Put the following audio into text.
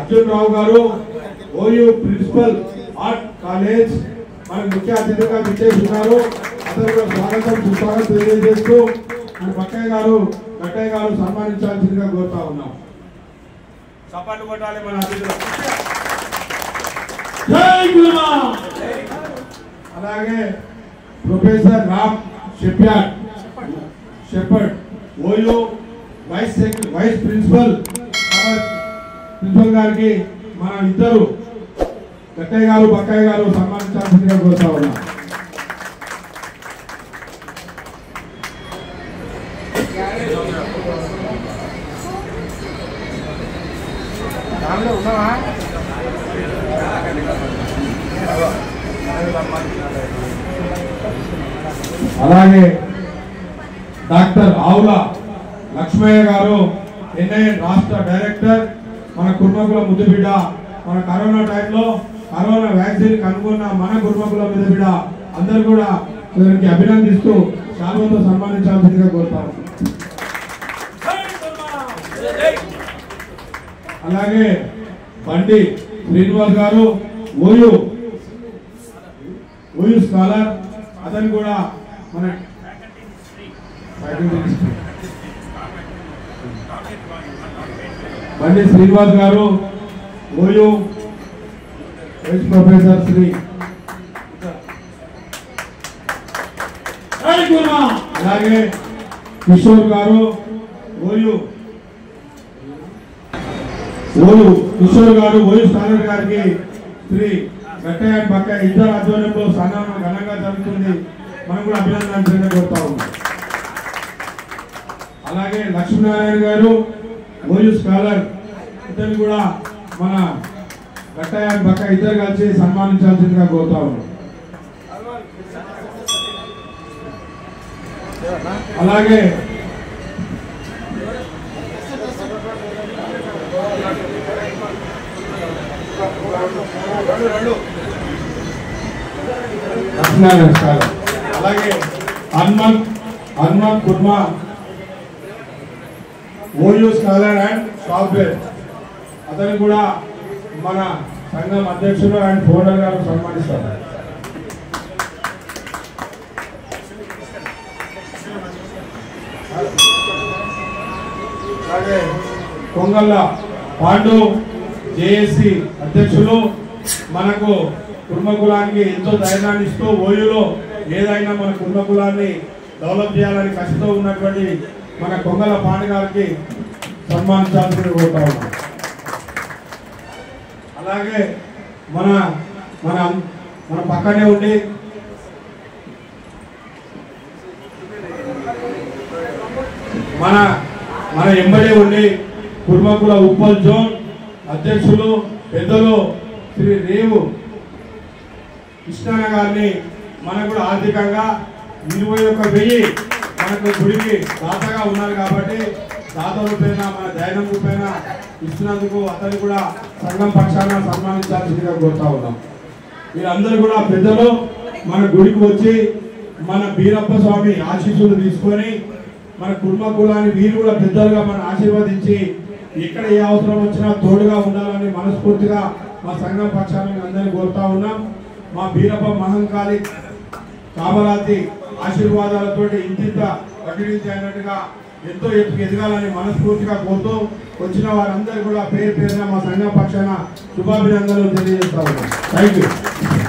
అర్జున్ రావు గారు OU principal art college మనకు ముఖ్య అతిథిగా విచ్చేస్తున్నారు అతను కూడా స్వాగతం సుస్వాగతం తెలియజేస్తూ మన పక్కయ్య గారు గట్టయ్య గారు సన్మానించాల్సిందిగా కోరుతా ఉన్నాం చప్పట్లు కొట్టాలి మన అతిథులు జై గురుమా అలాగే ప్రొఫెసర్ రామ్ షెప్యాడ్ షెపర్డ్ ఓయో వైస్ సెక్ర- వైస్ ప్రిన్సిపల్ ప్రిన్సిపల్ గారికి మన ఇద్దరు గట్టయ్య గారు బక్కయ్య గారు సన్మానించాల్సిందిగా కోరుతా ఉన్నాం అలాగే డాక్టర్ ఆవుల లక్ష్మయ్య గారు ఎన్ఐఎన్ రాష్ట్ర డైరెక్టర్ మన కుర్మకుల ముద్దుబిడ్డ మన కరోనా టైంలో కరోనా వ్యాక్సిన్ కనుగొన్న మన కుర్మకుల ముద్దుబిడ్డ అందరూ కూడా వీరికి అభినందిస్తూ శాల్వతో సన్మానించాల్సిందిగా కోరుతాము అలాగే బండి శ్రీనివాస్ గారు ఓయూ ఓయూ స్కాలర్ అతను కూడా మన బండి శ్రీనివాస్ గారు ఓయూ వైస్ ప్రొఫెసర్ శ్రీ అలాగే కిషోర్ గారు ఓయూ ఓయూ కిషోర్ గారు ఓయూ స్కాలర్ గారికి శ్రీ గట్టయ్య పక్క ఇద్దరు ఆధ్వర్యంలో సన్మానం ఘనంగా జరుగుతుంది మనం కూడా అభినందన కోరుతా ఉన్నాం అలాగే లక్ష్మీనారాయణ గారు ఓయూ స్కాలర్ ఇద్దరు కూడా మన గట్టయ్య పక్క ఇద్దరు కలిసి సన్మానించాల్సిందిగా కోరుతా ఉన్నాం అలాగే లక్ష్మీనారాయణ స్కాలర్ అలాగే Hanuman Hanuman Kurma OU scholar and software అతను కూడా మన సంఘం అధ్యక్షుడు అండ్ ఫౌండర్ గారు సన్మానిస్తారు అలాగే కొంగల్ల పాండు జేఏసీ అధ్యక్షులు మనకు కుర్మ కులానికి ఎంతో ధైర్యాన్ని ఇస్తూ ఓయూలో ఏదైనా మన కుర్మ కులాన్ని డెవలప్ చేయాలని కసితో ఉన్నటువంటి మన కొంగల పాండు గారికి సన్మానించాల్సింది కోరుతా ఉన్నాం అలాగే మన మన మన పక్కనే ఉండి మన మన ఎంబడే ఉండి కుర్మకుల ఉప్పల్ జోన్ అధ్యక్షులు పెద్దలు శ్రీ రేవు కృష్ణన్న గారిని మనకు కూడా ఆర్థికంగా ఇరవై ఒక్క వెయ్యి మనకు గుడికి దాతగా ఉన్నారు కాబట్టి దాత రూపేణ మన దైనం రూపేణ ఇస్తున్నందుకు అతను కూడా సంఘం పక్షాన సన్మానించాల్సిందిగా కోరుతా ఉన్నాం మీరందరూ కూడా పెద్దలు మన గుడికి వచ్చి మన బీరప్ప స్వామి ఆశీస్సులు తీసుకొని మన కుటుంబ కులాన్ని వీరు కూడా పెద్దలుగా మన ఆశీర్వదించి ఎక్కడ ఏ అవసరం వచ్చినా తోడుగా ఉండాలని మనస్ఫూర్తిగా మా సంఘం పక్షాన్ని అందరినీ కోరుతా ఉన్నాం మా బీరప్ప మహంకాళి కామరాతి ఆశీర్వాదాలతోటి ఇంతింత అభివృద్ధి అయినట్టుగా ఎంతో ఎత్తుకు ఎదగాలని మనస్ఫూర్తిగా కోరుతూ వచ్చిన వారందరూ కూడా పేరు పేరున మా సంఘం పక్షాన శుభాభినందనలు తెలియజేస్తా ఉన్నాం థ్యాంక్ యూ